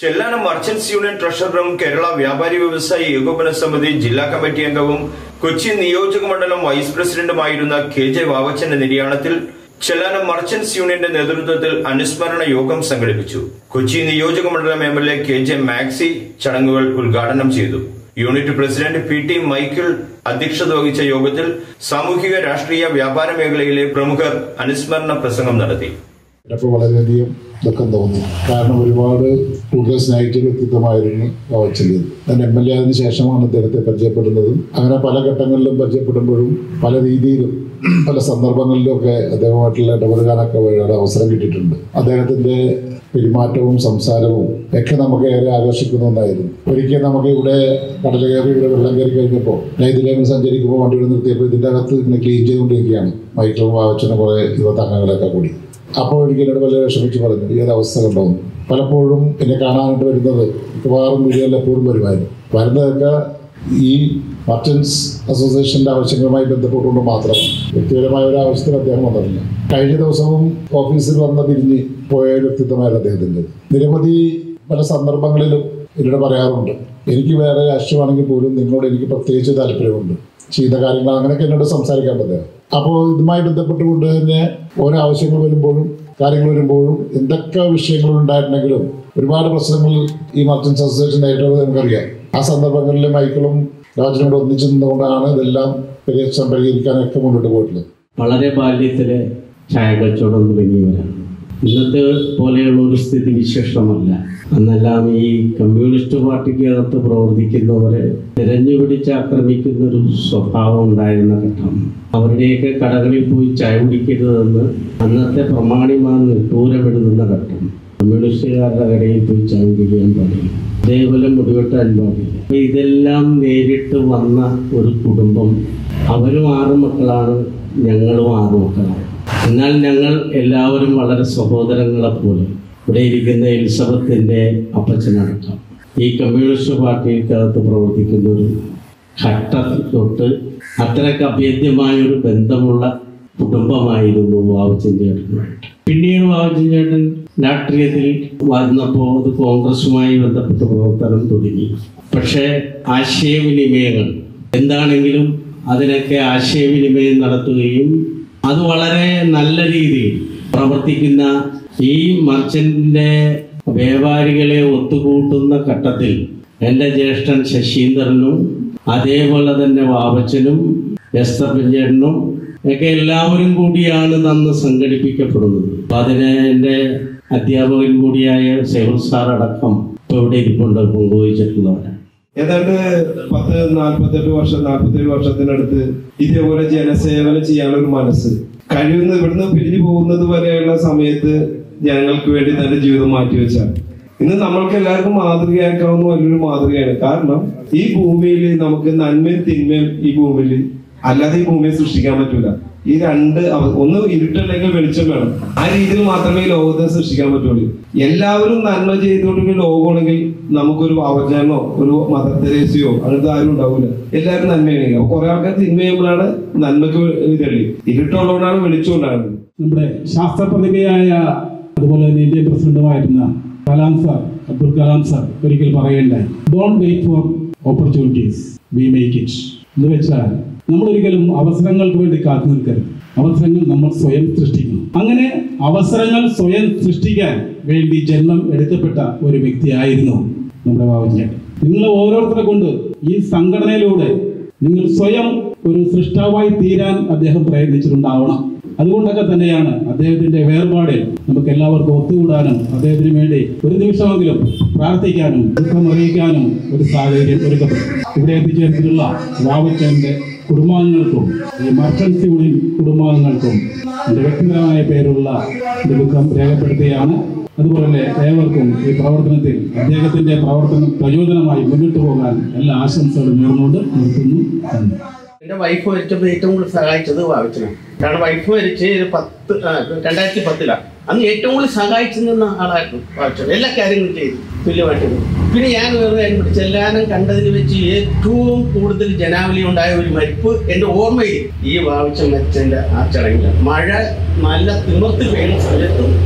Chellanam merchants union ട്രഷററും കേരള വ്യാപാരി വ്യവസായി ഏകോപന സമിതി ജില്ലാ കമ്മിറ്റി അംഗവും കൊച്ചി നിയോജക മണ്ഡലം വൈസ് പ്രസിഡന്റുമായിരുന്ന കെ ജെ വാവച്ചന്റെ നിര്യാണത്തിൽ ചെല്ലാനം മർച്ചന്റ്സ് യൂണിയന്റെ നേതൃത്വത്തിൽ അനുസ്മരണ യോഗം സംഘടിപ്പിച്ചു കൊച്ചി നിയോജക മണ്ഡലം M L A K J Maxy ചടങ്ങുകൾ ഉദ്ഘാടനം ചെയ്തു unit president P T Michael അധ്യക്ഷത വഹിച്ച യോഗത്തിൽ സാമൂഹിക രാഷ്ട്രീയ വ്യാപാര മേഖലയിലെ പ്രമുഖർ അനുസ്മരണ പ്രസംഗം നടത്തി അപ്പോൾ വളരെയധികം ദുഃഖം തോന്നി കാരണം ഒരുപാട് കൂടുതൽ സ്നേഹിച്ച വ്യക്തിത്വമായിരുന്നു വാവച്ചൻ്റെത് ഞാൻ എം എൽ എ ആയതിനു ശേഷമാണ് അദ്ദേഹത്തെ പരിചയപ്പെടുന്നതും അങ്ങനെ പല ഘട്ടങ്ങളിലും പരിചയപ്പെടുമ്പോഴും പല രീതിയിലും പല സന്ദർഭങ്ങളിലും ഒക്കെ അദ്ദേഹമായിട്ടുള്ള ഇടപെടുകാനൊക്കെ ഒരുപാട് അവസരം കിട്ടിയിട്ടുണ്ട് അദ്ദേഹത്തിന്റെ പെരുമാറ്റവും സംസാരവും ഒക്കെ നമുക്ക് ഏറെ ആകർഷിക്കുന്ന ഒന്നായിരുന്നു ഒരിക്കൽ നമുക്ക് ഇവിടെ കടൽ കയറി ഇവിടെ വെള്ളം കയറി കഴിഞ്ഞപ്പോൾ ഞാൻ ഇതിലേക്ക് സഞ്ചരിക്കുമ്പോൾ വണ്ടി ഇവിടെ നിർത്തിയപ്പോൾ ഇതിൻ്റെ അകത്ത് ഇങ്ങനെ ക്ലീൻ ചെയ്തുകൊണ്ടിരിക്കുകയാണ് മൈക്കിളും വാവച്ചനും കുറേ യുവതംഗങ്ങളൊക്കെ കൂടി അപ്പോൾ ഒരിക്കലും വളരെ വിഷമിച്ച് പറഞ്ഞു ഈ ഒരു അവസ്ഥ കണ്ടോന്ന് പലപ്പോഴും എന്നെ കാണാനായിട്ട് വരുന്നത് മിക്കവാറും വീടുകളിൽ എപ്പോഴും വരുമായിരുന്നു വരുന്നതൊക്കെ ഈ മർച്ചൻസ് അസോസിയേഷൻ്റെ ആവശ്യങ്ങളുമായി ബന്ധപ്പെട്ടുകൊണ്ട് മാത്രം വ്യക്തിപരമായ ഒരു ആവശ്യത്തിന് അദ്ദേഹം വന്നിട്ടില്ല കഴിഞ്ഞ ദിവസവും ഓഫീസിൽ വന്ന പിരിഞ്ഞ് പോയ ഒരു വ്യക്തിത്വമായിരുന്നു അദ്ദേഹത്തിൻ്റെ നിരവധി പല സന്ദർഭങ്ങളിലും എന്നോട് പറയാറുണ്ട് എനിക്ക് വേറെ രാഷ്ട്രീയമാണെങ്കിൽ പോലും നിങ്ങളോട് എനിക്ക് പ്രത്യേകിച്ച് താല്പര്യമുണ്ട് ചെയ്ത കാര്യങ്ങൾ അങ്ങനെയൊക്കെ എന്നോട് സംസാരിക്കാൻ അദ്ദേഹം അപ്പോൾ ഇതുമായി ബന്ധപ്പെട്ടുകൊണ്ട് തന്നെ ഓരോ ആവശ്യങ്ങൾ വരുമ്പോഴും കാര്യങ്ങൾ വരുമ്പോഴും എന്തൊക്കെ വിഷയങ്ങൾ ഉണ്ടായിട്ടുണ്ടെങ്കിലും ഒരുപാട് പ്രശ്നങ്ങൾ ഈ മർച്ചൻസ് അസോസിയേഷൻ നേരിടുന്നത് നമുക്കറിയാം ആ സന്ദർഭങ്ങളിൽ മൈക്കിളും രാജനും കൂടെ ഒന്നിച്ചു നിന്നുകൊണ്ടാണ് ഇതെല്ലാം പരിഹരിച്ചാൻ പരിഹരിക്കാനൊക്കെ മുന്നോട്ട് പോയിട്ടുള്ളത് വളരെ ബാല്യത്തിലെ ചായ കച്ചവടം തുടങ്ങിയവരാണ് ഇന്നത്തെ പോലെയുള്ള ഒരു സ്ഥിതി വിശേഷമല്ല അന്നെല്ലാം ഈ കമ്മ്യൂണിസ്റ്റ് പാർട്ടിക്കകത്ത് പ്രവർത്തിക്കുന്നവരെ തിരഞ്ഞുപിടിച്ച് ആക്രമിക്കുന്ന ഒരു സ്വഭാവം ഉണ്ടായിരുന്ന ഘട്ടം അവരുടെയൊക്കെ കടകളിൽ പോയി ചായ കുടിക്കരുതെന്ന് അന്നത്തെ പ്രമാണിമാർ നിട്ടൂരമെഴുതുന്ന ഘട്ടം കമ്മ്യൂണിസ്റ്റുകാരുടെ കടയിൽ പോയി ചായ കുടിക്കാൻ പാടില്ല അതേപോലെ മുടിവെട്ടാൻ പാടില്ല അപ്പൊ ഇതെല്ലാം നേരിട്ട് വന്ന ഒരു കുടുംബം അവരും ആറ് മക്കളാണ് ഞങ്ങളും ആറ് മക്കളാണ് എന്നാൽ ഞങ്ങൾ എല്ലാവരും വളരെ സഹോദരങ്ങളെ പോലെ ഇവിടെ ഇരിക്കുന്ന എലിസബത്തിൻ്റെ അപ്പച്ചനടക്കം ഈ കമ്മ്യൂണിസ്റ്റ് പാർട്ടിക്കകത്ത് പ്രവർത്തിക്കുന്ന ഒരു ഘട്ടത്തിൽ തൊട്ട് അത്രയ്ക്ക് അഭേദ്യമായ ഒരു ബന്ധമുള്ള കുടുംബമായിരുന്നു വാവച്ചൻ ചേട്ടനുമായിട്ട് പിന്നീട് വാവച്ചൻ ചേട്ടൻ രാഷ്ട്രീയത്തിൽ വന്നപ്പോൾ അത് കോൺഗ്രസുമായി ബന്ധപ്പെട്ട പ്രവർത്തനം തുടങ്ങി പക്ഷേ ആശയവിനിമയങ്ങൾ എന്താണെങ്കിലും അതിനൊക്കെ ആശയവിനിമയം നടത്തുകയും അത് വളരെ നല്ല രീതിയിൽ പ്രവർത്തിക്കുന്ന ഈ മർച്ചന്റിന്റെ വ്യാപാരികളെ ഒത്തുകൂട്ടുന്ന ഘട്ടത്തിൽ എൻ്റെ ജ്യേഷ്ഠൻ ശശീന്ദ്രനും അതേപോലെ തന്നെ വാവച്ചനും എസ്തപ്പഞ്ചേട്ടനും ഒക്കെ എല്ലാവരും കൂടിയാണ് അന്ന് സംഘടിപ്പിക്കപ്പെടുന്നത് അപ്പം അതിന് എൻ്റെ അധ്യാപകൻ കൂടിയായ സെഹുൽ സാർ അടക്കം ഇപ്പോൾ ഇവിടെ ഇരിപ്പുണ്ട് പങ്കുവച്ചിട്ടുള്ളവരാണ് ഏതാണ്ട് പത്ത് നാൽപ്പത്തെട്ട് വർഷം നാൽപ്പത്തേഴ് വർഷത്തിനടുത്ത് ഇതേപോലെ ജനസേവനം ചെയ്യാനുള്ള ഒരു മനസ്സ് കഴിയുന്ന ഇവിടുന്ന് പിരിഞ്ഞു പോകുന്നത് വരെയുള്ള സമയത്ത് ജനങ്ങൾക്ക് വേണ്ടി തന്റെ ജീവിതം മാറ്റിവെച്ചാണ് ഇന്ന് നമ്മൾക്ക് എല്ലാവർക്കും മാതൃകയാക്കാവുന്ന വലിയൊരു മാതൃകയാണ് കാരണം ഈ ഭൂമിയിൽ നമുക്ക് നന്മയും തിന്മയും ഈ ഭൂമിയിൽ അല്ലാതെ ഈ ഭൂമിയെ സൃഷ്ടിക്കാൻ പറ്റൂല ഈ രണ്ട് അവ- ഒന്ന് ഇരുട്ടല്ലെങ്കിൽ വെളിച്ചം വേണം ആ രീതിയിൽ മാത്രമേ ഈ ലോകത്തെ സൃഷ്ടിക്കാൻ പറ്റുള്ളൂ എല്ലാവരും നന്മ ചെയ്തുകൊണ്ടൊരു ലോകമാണെങ്കിൽ നമുക്കൊരു അവചാനോ ഒരു മദർ തെരേസയോ അങ്ങനത്തെ ആരും ഉണ്ടാവില്ല എല്ലാവരും നന്മയാണ് അപ്പൊ കുറെ ആൾക്കാർ തിന്മ ചെയ്യുമ്പോഴാണ് നന്മക്ക് ഇതള്ളി ഇരുട്ടുള്ളതുകൊണ്ടാണ് വെളിച്ചം ഉണ്ടാകുന്നത് നമ്മുടെ ശാസ്ത്രപ്രതിഭയായ അതുപോലെ തന്നെ ഇന്ത്യൻ പ്രസിഡന്റുമായിരുന്ന കലാം സാർ അബ്ദുൽ കലാം സാർ ഒരിക്കൽ പറയേണ്ടായി don't wait for opportunities we make it എന്ന് വെച്ചാൽ നമ്മൾ ഒരിക്കലും അവസരങ്ങൾക്ക് വേണ്ടി കാത്തു നിൽക്കരുത് അവസരങ്ങൾ നമ്മൾ സ്വയം സൃഷ്ടിക്കണം അങ്ങനെ അവസരങ്ങൾ സ്വയം സൃഷ്ടിക്കാൻ വേണ്ടി ജന്മം എടുക്കപ്പെട്ട ഒരു വ്യക്തിയായിരുന്നു നമ്മുടെ ബാബുചേട്ടൻ നിങ്ങൾ ഓരോരുത്തരെ കൊണ്ട് ഈ സംഘടനയിലൂടെ നിങ്ങൾ സ്വയം ഒരു സൃഷ്ടാവായി തീരാൻ അദ്ദേഹം പ്രയത്നിച്ചിട്ടുണ്ടാവണം അതുകൊണ്ടൊക്കെ തന്നെയാണ് അദ്ദേഹത്തിന്റെ വേർപാടിൽ നമുക്ക് എല്ലാവർക്കും ഒത്തുകൂടാനും അദ്ദേഹത്തിന് വേണ്ടി ഒരു നിമിഷമെങ്കിലും പ്രാർത്ഥിക്കാനും ദുഃഖം അറിയിക്കാനും ഒരു സാഹചര്യം ഒരുക്കപ്പെട്ടു ഇവിടെ എത്തിച്ചേർന്നിട്ടുള്ള വാവച്ചന്റെ കുടുംബാംഗങ്ങൾക്കും ഈ മർച്ചൻസ് യൂണിയൻ കുടുംബാംഗങ്ങൾക്കും എൻ്റെ വ്യക്തിപരമായ പേരുള്ള എൻ്റെ ദുഃഖം രേഖപ്പെടുത്തുകയാണ് അതുപോലെ ഏവർക്കും ഈ പ്രവർത്തനത്തിൽ അദ്ദേഹത്തിന്റെ പ്രവർത്തനം പ്രചോദനമായി മുന്നോട്ട് പോകാൻ എല്ലാ ആശംസകളും നേർന്നുകൊണ്ട് നിർത്തുന്നു നന്ദി എൻ്റെ വൈഫ് മരിച്ചപ്പോൾ ഏറ്റവും കൂടുതൽ സഹായിച്ചത് വാവച്ചനാണ് കാരണം വൈഫ് മരിച്ച് ഒരു പത്ത് ആ, രണ്ടായിരത്തി പത്തിലാണ് അന്ന് ഏറ്റവും കൂടുതൽ സഹായിച്ചു നിന്ന ആളായിരുന്നു വാവച്ചൻ എല്ലാ കാര്യങ്ങളും ചെയ്തു തുല്യമായിട്ട് ചെയ്തു. പിന്നെ ഞാൻ വേറെ കാര്യം കൂടി ചെല്ലാനം കണ്ടതിൽ വെച്ച് ഏറ്റവും കൂടുതൽ ജനാവലി ഉണ്ടായ ഒരു മരിപ്പ് എൻ്റെ ഓർമ്മയിൽ ഈ വാവച്ചൻ മരിച്ചതിൻ്റെ ആ ചടങ്ങിലാണ് മഴ നല്ല തിമിർത്ത് പെയ്യുന്ന സമയത്തും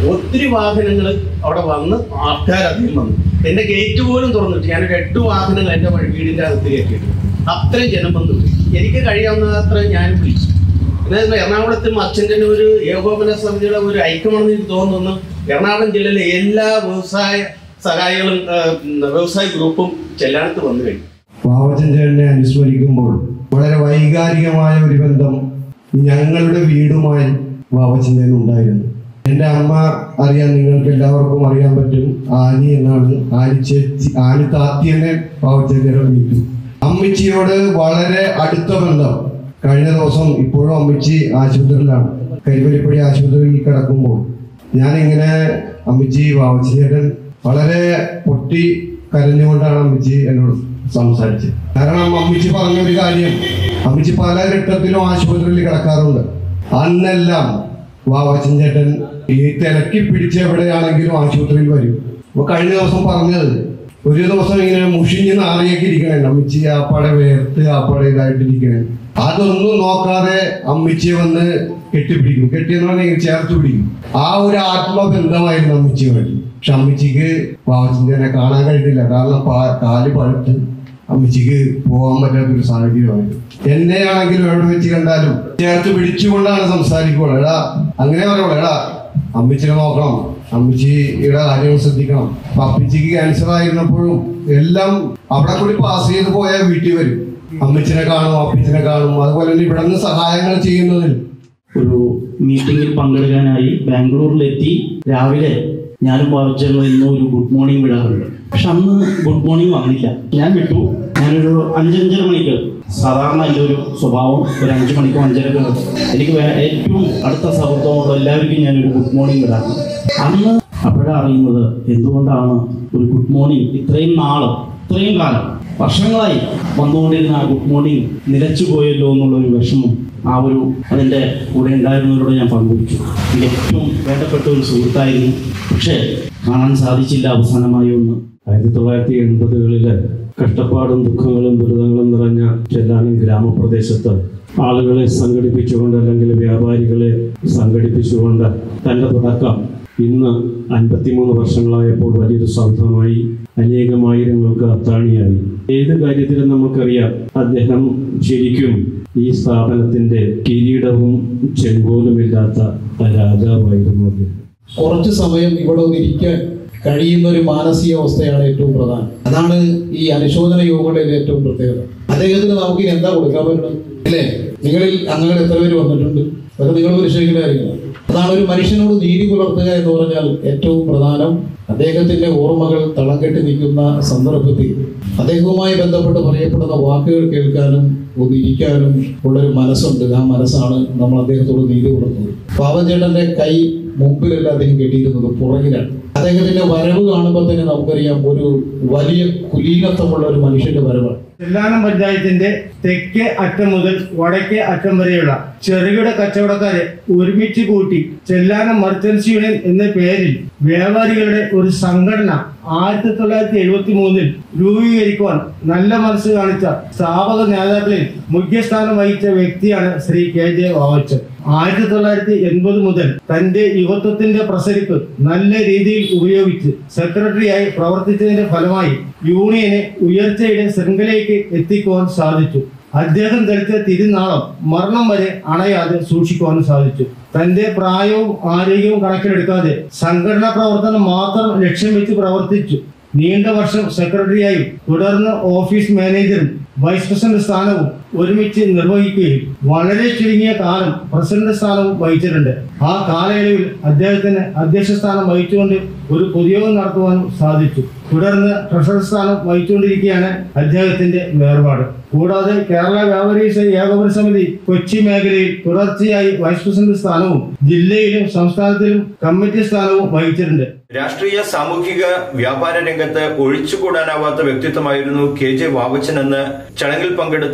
ഒത്തിരി വാഹനങ്ങൾ അവിടെ വന്ന് ആൾക്കാർ അധികം വന്നു എന്റെ ഗേറ്റ് പോലും തുറന്നിട്ട് ഞാനൊരു എട്ട് വാഹനങ്ങൾ എൻ്റെ വഴി വീടിൻ്റെ അകത്ത് കയറ്റിയിട്ട് അത്രയും ജനം വന്നു എനിക്ക് കഴിയാവുന്ന അത്ര ഞാൻ വിളിച്ചു എന്നാൽ എറണാകുളത്ത് അച്ഛൻ്റെ ഒരു ഏകോപന സമിതിയുടെ ഒരു ഐക്യമാണെന്ന് എനിക്ക് തോന്നുന്നു എറണാകുളം ജില്ലയിലെ എല്ലാ വ്യവസായ സഹായികളും ആ, ഉം, വ്യവസായ ഗ്രൂപ്പും ചെല്ലാനത്ത് വന്നു കഴിഞ്ഞു വാവച്ചൻ ചേട്ടനെ അനുസ്മരിക്കുമ്പോൾ വളരെ വൈകാരികമായ ഒരു ബന്ധം ഞങ്ങളുടെ വീടുമായി വാവച്ചൻ ചേട്ടൻ ഉണ്ടായിരുന്നു എൻ്റെ അമ്മ അറിയാൻ നിങ്ങൾക്ക് എല്ലാവർക്കും അറിയാൻ പറ്റും ആനി എന്നാണ് ആനി ചേച്ചി ആനി താത്തിയെന്നെ വാവച്ചൻ ചേട്ടൻ വിളിക്കും അമ്മച്ചിയോട് വളരെ അടുത്ത ബന്ധം കഴിഞ്ഞ ദിവസം ഇപ്പോഴും അമ്മച്ചി ആശുപത്രിയിലാണ് കരിവലിപ്പടി ആശുപത്രിയിൽ കിടക്കുമ്പോൾ ഞാനിങ്ങനെ അമ്മച്ചി വാവച്ചൻ ചേട്ടൻ വളരെ പൊട്ടി കരഞ്ഞുകൊണ്ടാണ് അമ്മച്ചി എന്നോട് സംസാരിച്ചത് കാരണം അമ്മച്ചി പറഞ്ഞ ഒരു കാര്യം അമ്മച്ചി പല ഘട്ടത്തിലും ആശുപത്രിയിൽ കിടക്കാറുണ്ട് അന്നെല്ലാം വാവച്ചൻ ചേട്ടൻ ഈ തിരക്കി പിടിച്ച് എവിടെയാണെങ്കിലും ആശുപത്രിയിൽ വരും അപ്പൊ കഴിഞ്ഞ ദിവസം പറഞ്ഞത് ഒരു ദിവസം ഇങ്ങനെ മുഷിഞ്ഞ് നാറിയൊക്കെ ഇരിക്കണേ അമ്മച്ചി ആപ്പാടെ വേർത്ത് ആപ്പാടെ ഇതായിട്ടിരിക്കണേ അതൊന്നും നോക്കാതെ അമ്മച്ചിയെ വന്ന് കെട്ടിപ്പിടിക്കും കെട്ടിയെന്ന് പറഞ്ഞാൽ ചേർത്ത് പിടിക്കും ആ ഒരു ആത്മബന്ധമായിരുന്നു അമ്മച്ചിയുമായിട്ട് പക്ഷെ അമ്മച്ചിക്ക് വാവച്ചിനെ കാണാൻ കഴിഞ്ഞില്ല കാരണം പാ- കാല് പഴുത്ത് അമ്മച്ചിക്ക് പോകാൻ പറ്റാത്തൊരു സാഹചര്യമായിരുന്നു എന്നെയാണെങ്കിലും എവിടെ വെച്ച് കണ്ടാലും ചേർത്ത് പിടിച്ചുകൊണ്ടാണ് സംസാരിക്കുള്ളൂ എടാ അങ്ങനെ പറയുള്ളൂ എടാ അമ്മച്ചിനെ നോക്കണം അമ്മച്ചിയുടെ കാര്യങ്ങൾ ശ്രദ്ധിക്കണം അപ്പൊ അപ്പച്ചിക്ക് ക്യാൻസർ ആയിരുന്നപ്പോഴും എല്ലാം അവിടെ കൂടി പാസ് ചെയ്ത് പോയാൽ വീട്ടിൽ വരും അമ്മച്ചിനെ കാണും അപ്പച്ചിനെ കാണും അതുപോലെ തന്നെ ഇവിടെ നിന്ന് സഹായങ്ങൾ ചെയ്യുന്നതിൽ ഒരു മീറ്റിംഗിൽ പങ്കെടുക്കാനായി ബാംഗ്ലൂരിലെത്തി രാവിലെ ഞാനും ഭാവിച്ചത് ഇന്ന് ഒരു ഗുഡ് മോർണിംഗ് വിടാറുണ്ട് പക്ഷെ അന്ന് ഗുഡ് മോർണിംഗ് വന്നില്ല ഞാൻ വിട്ടു ഞാനൊരു അഞ്ചഞ്ചര മണിക്ക് സാധാരണ എൻ്റെ ഒരു സ്വഭാവം ഒരു അഞ്ച് മണിക്കോ അഞ്ചരക്കോ എനിക്ക് വേ- ഏറ്റവും അടുത്ത സൗഹൃദമുള്ള എല്ലാവർക്കും ഞാനൊരു ഗുഡ് മോർണിംഗ് വിടാറുണ്ട് അന്ന് അപ്പോഴാണ് അറിയുന്നത് എന്തുകൊണ്ടാണ് ഒരു ഗുഡ് മോർണിംഗ് ഇത്രയും നാള് ഇത്രയും കാലം വർഷങ്ങളായി വന്നുകൊണ്ടിരുന്ന ആ ഗുഡ് മോർണിംഗ് നിലച്ചു പോയല്ലോ എന്നുള്ളൊരു വിഷമം ആ ഒരു അതിൻ്റെ കൂടെ ഉണ്ടായിരുന്നവരോട് ഞാൻ പങ്കുവച്ചു എനിക്ക് ഏറ്റവും വേണ്ടപ്പെട്ട ഒരു സുഹൃത്തായിരുന്നു പക്ഷേ കാണാൻ സാധിച്ചില്ല അവസാനമായി ഒന്ന് ആയിരത്തി തൊള്ളായിരത്തി എൺപതുകളില് കഷ്ടപ്പാടും ദുഃഖങ്ങളും ദുരിതങ്ങളും നിറഞ്ഞ ചെല്ലാനം ഗ്രാമപ്രദേശത്ത് ആളുകളെ സംഘടിപ്പിച്ചുകൊണ്ട് അല്ലെങ്കിൽ വ്യാപാരികളെ സംഘടിപ്പിച്ചുകൊണ്ട് തൻ്റെ തുടക്കം ഇന്ന് അൻപത്തിമൂന്ന് വർഷങ്ങളായപ്പോൾ വലിയൊരു സൗധമായി അനേകമായിരങ്ങൾക്ക് അത്താണിയായി ഏത് കാര്യത്തിലും നമുക്കറിയാം അദ്ദേഹം ശരിക്കും ഈ സ്ഥാപനത്തിന്റെ കിരീടവും ചെങ്കോലുമില്ലാത്ത രാജാവായിരുന്നു അദ്ദേഹം കുറച്ച് സമയം ഇവിടെ ഒന്ന് ഇരിക്കാൻ കഴിയുന്ന ഒരു മാനസികാവസ്ഥയാണ് ഏറ്റവും പ്രധാനം അതാണ് ഈ അനുശോചന യോഗങ്ങളുടെ ഏറ്റവും പ്രത്യേകത അദ്ദേഹത്തിന് നമുക്ക് ഇനി എന്താ കൊടുക്കാൻ പറ്റുന്നത് അല്ലേ നിങ്ങളിൽ അംഗങ്ങൾ എത്ര പേര് വന്നിട്ടുണ്ട് അതൊക്കെ നിങ്ങൾ പരിശോധിക്കേണ്ട കാര്യങ്ങളാണ് അതാണ് ഒരു മനുഷ്യനോട് നീതി പുലർത്തുക എന്ന് പറഞ്ഞാൽ ഏറ്റവും പ്രധാനം അദ്ദേഹത്തിന്റെ ഓർമ്മകൾ തളം കെട്ടി നിൽക്കുന്ന സന്ദർഭത്തിൽ അദ്ദേഹവുമായി ബന്ധപ്പെട്ട് പറയപ്പെടുന്ന വാക്കുകൾ കേൾക്കാനും ഒന്ന് ഇരിക്കാനും ഉള്ളൊരു മനസ്സുണ്ട് ആ മനസ്സാണ് നമ്മൾ അദ്ദേഹത്തോട് നീതി പുലർത്തുന്നത് പാവചേട്ടന്റെ കൈ മുമ്പിലല്ല അദ്ദേഹം കെട്ടിയിരുന്നത് പുറകിലാണ് അദ്ദേഹത്തിന്റെ വരവ് കാണുമ്പോൾ തന്നെ നമുക്കറിയാം ഒരു വലിയ കുലീനത്വമുള്ള ഒരു മനുഷ്യന്റെ വരവാണ് ചെല്ലാനം പഞ്ചായത്തിന്റെ തെക്കേ അറ്റം മുതൽ വടക്കേ അറ്റം വരെയുള്ള ചെറുകിട കച്ചവടക്കാരെ ഒരുമിച്ച് കൂട്ടി ചെല്ലാനം മർച്ചൻസ് യൂണിയൻ എന്ന പേരിൽ വ്യാപാരികളുടെ ഒരു സംഘടന ആയിരത്തി തൊള്ളായിരത്തി എഴുപത്തി മൂന്നിൽ രൂപീകരിക്കുവാൻ നല്ല മനസ്സ് കാണിച്ച സ്ഥാപക നേതാക്കളിൽ മുഖ്യസ്ഥാനം വഹിച്ച വ്യക്തിയാണ് ശ്രീ കെ ജെ വാവച്ചൻ ആയിരത്തി തൊള്ളായിരത്തി എൺപത് മുതൽ തന്റെ യുവത്വത്തിന്റെ പ്രസരിപ്പ് നല്ല രീതിയിൽ ഉപയോഗിച്ച് സെക്രട്ടറിയായി പ്രവർത്തിച്ചതിന്റെ ഫലമായി യൂണിയനെ ഉയർച്ചയുടെ ശൃംഖലയ്ക്ക് എത്തിക്കുവാൻ സാധിച്ചു അദ്ദേഹം ധരിച്ച തിരുനാളം മരണം വരെ അണയാതെ സൂക്ഷിക്കുവാനും സാധിച്ചു തന്റെ പ്രായവും ആരോഗ്യവും കണക്കിലെടുക്കാതെ സംഘടനാ പ്രവർത്തനം മാത്രം ലക്ഷ്യം വെച്ച് പ്രവർത്തിച്ചു നീണ്ട വർഷം സെക്രട്ടറിയായും തുടർന്ന് ഓഫീസ് മാനേജറും വൈസ് പ്രസിഡന്റ് സ്ഥാനവും ഒരുമിച്ച് നിർവഹിക്കുകയും വളരെ ചുരുങ്ങിയ കാലം പ്രസിഡന്റ് സ്ഥാനവും വഹിച്ചിട്ടുണ്ട് ആ കാലയളവിൽ അദ്ദേഹത്തിന് അധ്യക്ഷ സ്ഥാനം വഹിച്ചുകൊണ്ട് ഒരു പൊതുയോഗം നടത്തുവാനും സാധിച്ചു തുടർന്ന് ട്രഷറർ സ്ഥാനം വഹിച്ചുകൊണ്ടിരിക്കുകയാണ് അദ്ദേഹത്തിന്റെ വേർപാട് കൂടാതെ കേരള വ്യാപാരി ഏകോപന സമിതി കൊച്ചി മേഖലയിൽ തുടർച്ചയായി വൈസ് പ്രസിഡന്റ് സ്ഥാനവും ജില്ലയിലും സംസ്ഥാനത്തിലും കമ്മിറ്റി സ്ഥാനവും വഹിച്ചിട്ടുണ്ട് രാഷ്ട്രീയ സാമൂഹിക വ്യാപാര രംഗത്ത് ഒഴിച്ചുകൂടാനാവാത്ത വ്യക്തിത്വമായിരുന്നു കെ ജെ വാവച്ചൻ എന്ന് ചടങ്ങിൽ പങ്കെടുത്ത് ഉദ്ഘാടനം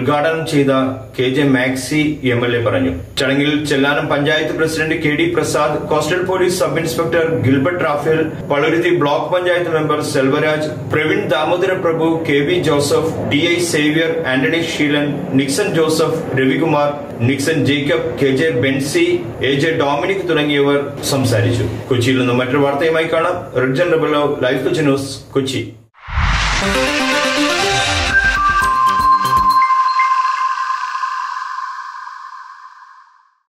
ഉദ്ഘാടനം ചെയ്ത K J Maxy M L A പറഞ്ഞു ചടങ്ങിൽ Chellanam panchayat president K D Prasad coastal police sub inspector Gilbert Raphael Palluruthy block panchayat member Selvaraj Praveen Damodara Prabhu K V Joseph T I Xavier Antony Sheelan Nixon Joseph Ravikumar Nixon Jacob K J Benzy A J Dominic തുടങ്ങിയവർ സംസാരിച്ചു കൊച്ചിയിൽ നിന്ന് മറ്റൊരു വാർത്തയുമായി കാണാം റിഡ്ജൻ റബലോ ലൈഫ് കൊച്ചി ന്യൂസ് കൊച്ചി